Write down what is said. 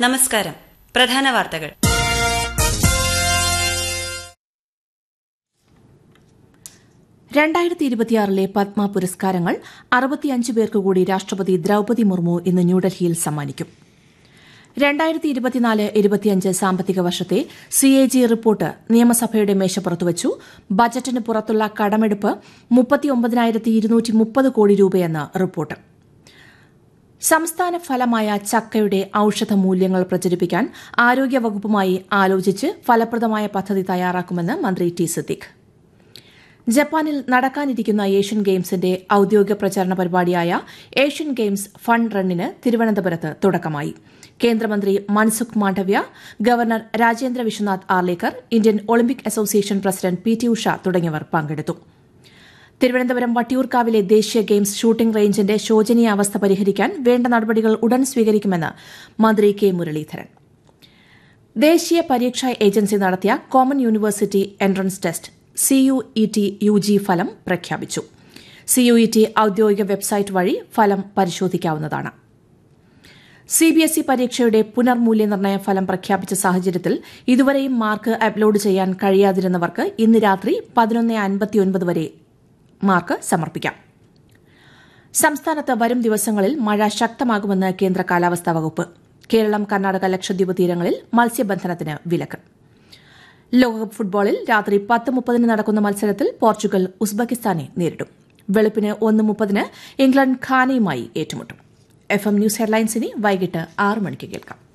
നമസ്കാരം പ്രധാന വാർത്തകൾ രണ്ടായിരത്തി ഇരുപത്തിയാറിലെ പത്മ പുരസ്കാരങ്ങൾ അറുപത്തിയഞ്ച് പേർക്ക് കൂടി രാഷ്ട്രപതി ദ്രൌപതി മുർമു ഇന്ന് ന്യൂഡൽഹിയിൽ സമ്മാനിക്കും രണ്ടായിരത്തി ഇരുപത്തിനാല് ഇരുപത്തിയഞ്ച് സാമ്പത്തിക വർഷത്തെ സി എ ജി റിപ്പോർട്ട് നിയമസഭയുടെ മേശപ്പുറത്തുവച്ചു ബജറ്റിന് പുറത്തുള്ള കടമെടുപ്പ് മുപ്പത്തിയൊമ്പതിനായിരത്തി ഇരുന്നൂറ്റി മുപ്പത് കോടി രൂപയെന്ന് റിപ്പോർട്ട് സംസ്ഥാന ഫലമായ ചക്കയുടെ ഔഷധ മൂല്യങ്ങൾ പ്രചരിപ്പിക്കാൻ ആരോഗ്യവകുപ്പുമായി ആലോചിച്ച് ഫലപ്രദമായ പദ്ധതി തയ്യാറാക്കുമെന്ന് മന്ത്രി ടി സിദ്ദിഖ് ജപ്പാനിൽ നടക്കാനിരിക്കുന്ന ഏഷ്യൻ ഗെയിംസിന്റെ ഔദ്യോഗിക പ്രചാരണ പരിപാടിയായ ഏഷ്യൻ ഗെയിംസ് ഫണ്ട് റണ്ണിന് തിരുവനന്തപുരത്ത് തുടക്കമായി കേന്ദ്രമന്ത്രി Mansukh Mandaviya governor Rajendra Vishwanath Arlekar Indian Olympic association president P T Usha തുടങ്ങിയവർ പങ്കെടുത്തു തിരുവനന്തപുരം വട്ടിയൂർക്കാവിലെ ദേശീയ ഗെയിംസ് ഷൂട്ടിംഗ് റേഞ്ചിന്റെ ശോചനീയ അവസ്ഥ പരിഹരിക്കാൻ വേണ്ട നടപടികൾ ഉടൻ സ്വീകരിക്കുമെന്ന് മന്ത്രി കെ മുരളീധരൻ ദേശീയ പരീക്ഷാ ഏജൻസി നടത്തിയ common university entrance test CUET U G ഫലം പ്രഖ്യാപിച്ചു സിയുഇടി ഔദ്യോഗിക വെബ്സൈറ്റ് വഴി ഫലം പരിശോധിക്കാവുന്നതാണ് സിബിഎസ്ഇ പരീക്ഷയുടെ പുനർമൂല്യനിർണ്ണയ ഫലം പ്രഖ്യാപിച്ച സാഹചര്യത്തിൽ ഇതുവരെയും മാർക്ക് അപ്ലോഡ് ചെയ്യാൻ കഴിയാതിരുന്നവർക്ക് ഇന്ന് രാത്രി പതിനൊന്ന് അൻപത്തിയൊൻപത് വരെ മാർക്ക് സമർപ്പിക്കാം സംസ്ഥാനത്ത് വരും ദിവസങ്ങളിൽ മഴ ശക്തമാകുമെന്ന് കേന്ദ്ര കാലാവസ്ഥാ വകുപ്പ് കേരളം കർണാടക ലക്ഷദ്വീപ് തീരങ്ങളിൽ മത്സ്യബന്ധനത്തിന് വിലക്ക് ലോകകപ്പ് ഫുട്ബോളിൽ രാത്രി പത്ത് മുപ്പതിന് നടക്കുന്ന മത്സരത്തിൽ പോർച്ചുഗൽ ഉസ്ബെക്കിസ്ഥാനെ നേരിടും വെളുപ്പിന് ഒന്ന് മുപ്പതിന് ഇംഗ്ലണ്ട് ഖാനയുമായി ഏറ്റുമുട്ടും എഫ് എം ന്യൂസ് ഹെഡ്ലൈൻസിനെ വൈകിട്ട് ആറ് മണിക്ക് കേൾക്കാം